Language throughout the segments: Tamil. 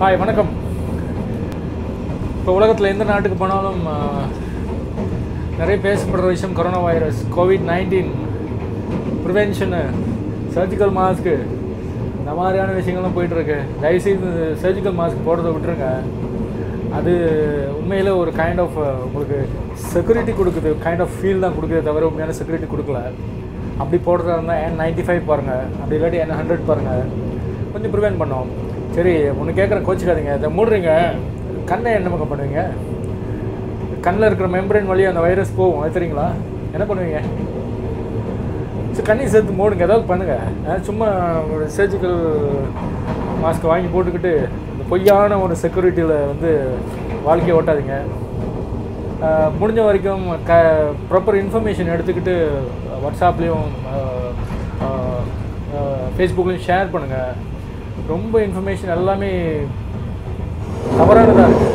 ஹாய் வணக்கம் இப்போ உலகத்தில் எந்த நாட்டுக்கு போனாலும் ஆஹ், நிறைய பேசப்படுற விஷயம் corona virus covid nineteen prevention surgical mask இந்த மாதிரியான விஷயங்கள்லாம் போயிட்டுருக்கு தயவுசெய்து சர்ஜிக்கல் மாஸ்க் போடுறதை விட்டுருங்க அது உண்மையில் ஒரு கைண்ட் ஆஃப் உங்களுக்கு செக்யூரிட்டி கொடுக்குது கைண்ட் ஆஃப் ஃபீல் தான் கொடுக்குதே தவிர உண்மையான செக்யூரிட்டி கொடுக்கல அப்படி போடுறதா இருந்தால் என் நைன்ட்டி ஃபைவ் பாருங்கள் அப்படி இல்லாட்டி என் ஹண்ட்ரட் பாருங்கள் கொஞ்சம் ப்ரிவென்ட் பண்ணோம் சரி ஒன்று கேட்குறேன் கோச்சிக்காதீங்க இதை மூடுறீங்க கண்ணை என்ன பக்கம் பண்ணுவீங்க கண்ணில் இருக்கிற மெம்பரேன் வழியாக அந்த வைரஸ் போகும் அது தெரியுங்களா என்ன பண்ணுவீங்க சரி கண்ணி சேர்த்து மூடுங்க ஏதாவது பண்ணுங்க அஹ் சும்மா ஒரு சர்ஜிக்கல் மாஸ்க் வாங்கி போட்டுக்கிட்டு இந்த பொய்யான ஒரு செக்யூரிட்டியில் வந்து வாழ்க்கையை ஓட்டாதீங்க அஹ் முடிஞ்ச வரைக்கும் க ப்ராப்பர் இன்ஃபர்மேஷன் எடுத்துக்கிட்டு வாட்ஸ்அப்லேயும் ஃபேஸ்புக்லேயும் ஷேர் பண்ணுங்கள் ரொம்ப இன்ஃபர்மேஷன் எல்லாமே தவறானதாக இருக்குது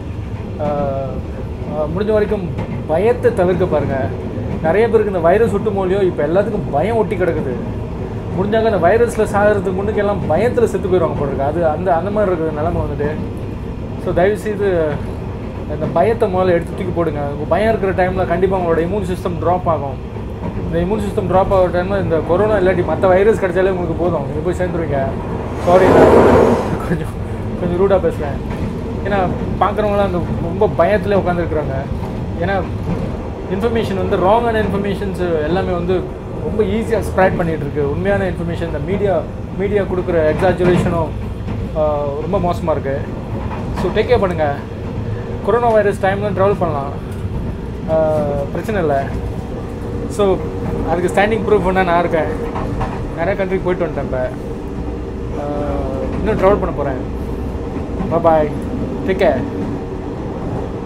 முடிஞ்ச வரைக்கும் பயத்தை தவிர்க்க பாருங்கள் நிறைய பேருக்கு இந்த வைரஸ் ஒட்டு மூலியோ இப்போ எல்லாத்துக்கும் பயம் ஒட்டி கிடக்குது முடிஞ்சாங்க அந்த வைரஸில் சாகிறதுக்கு முன்னுக்கு எல்லாம் பயத்தில் செத்து போயிடுவாங்க போட்டிருக்கு அது அந்த அந்த மாதிரி இருக்குது நிலமை வந்துட்டு ஸோ தயவுசெய்து இந்த பயத்தை முதல்ல எடுத்து தூக்கி போடுங்க உங்கள் பயம் இருக்கிற டைமில் கண்டிப்பாக உங்களோட இம்யூன் சிஸ்டம் ட்ராப் ஆகும் இந்த இம்யூன் சிஸ்டம் ட்ராப் ஆகிற டைமில் இந்த கொரோனா இல்லாட்டி மற்ற வைரஸ் கிடைச்சாலே உங்களுக்கு போதும் நீங்கள் போய் சேர்ந்துருவீங்க சாரி கொஞ்சம் கொஞ்சம் ரூடாக பேசுகிறேன் ஏன்னா பார்க்குறவங்களாம் அந்த ரொம்ப பயத்தில் உட்காந்துருக்குறாங்க ஏன்னா இன்ஃபர்மேஷன் வந்து ராங்கான இன்ஃபர்மேஷன்ஸ் எல்லாமே வந்து ரொம்ப ஈஸியாக ஸ்ப்ரெட் பண்ணிகிட்டு இருக்கு உண்மையான இன்ஃபர்மேஷன் இந்த மீடியா மீடியா கொடுக்குற எக்ஸாஜுரேஷனும் ரொம்ப மோசமாக இருக்குது ஸோ டேக் கேர் பண்ணுங்கள் கொரோனா வைரஸ் டைமில் ட்ராவல் பண்ணலாம் ஆஹ் பிரச்சனை இல்லை ஸோ அதுக்கு ஸ்டாண்டிங் ப்ரூஃப் பண்ணால் நான் இருக்கேன் நிறைய கண்ட்ரிக்கு போயிட்டு வந்துட்டேன் இப்போ ஆஹ் இன்னும் ட்ராவல் பண்ண போகிறேன் பாய் டேக் கேர்